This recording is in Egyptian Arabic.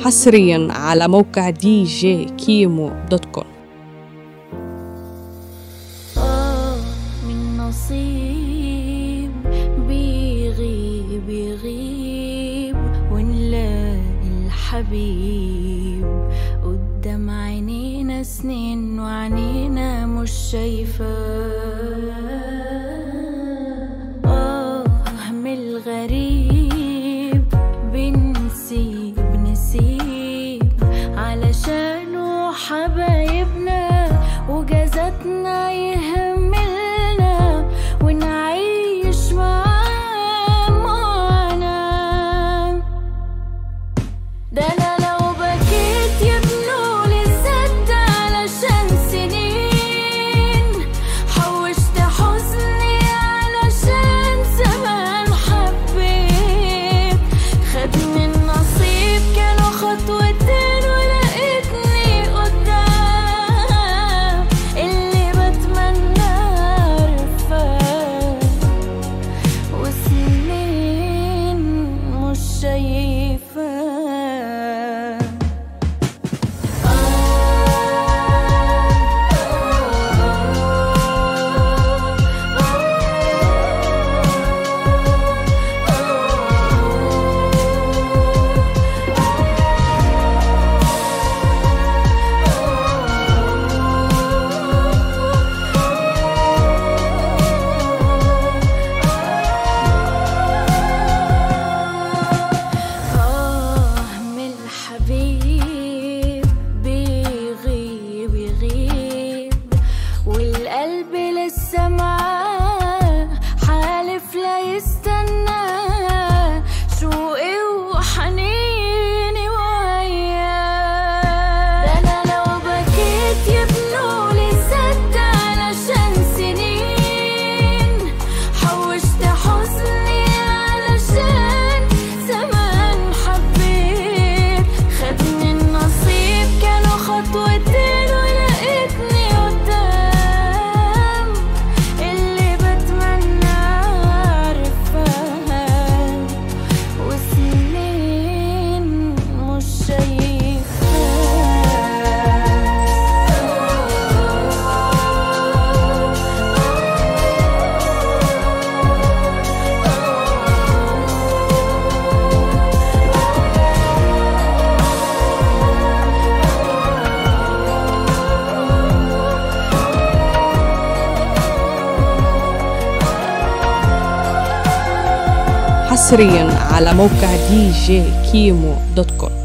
حصريا على موقع دي جي كيمو دوت كوم آه من نصيب بيغيب يغيب ونلاقي الحبيب قدام عينينا سنين وعنينا مش شايفة آه من الغريب بنسيب نسيب علشانه حبايبنا وجازتنا يهملنا ونعيش معاه معانا ده انا لو بكيت يبنوا لي سد علشان سنين حوشت حزني علشان زمان حبيت خدني النصيب كانوا خطوتين ولقيتني قدام اللي بتمنى عرفاه وسنين مش شايفة آه من الحبيب بيغيب يغيب والقلب لسه معاه حالف لا يستنى شوقي وحنيني وياه ده انا لو بكيت يبنوا لي سد علشان سنين حوشت حزني علشان زمان حبيت خدني النصيب كانوا خطوتين ولقيتني قدام اللي بتمنى عرفها وسنين مش حصريا على موقع دي جي كيمو دوت كوم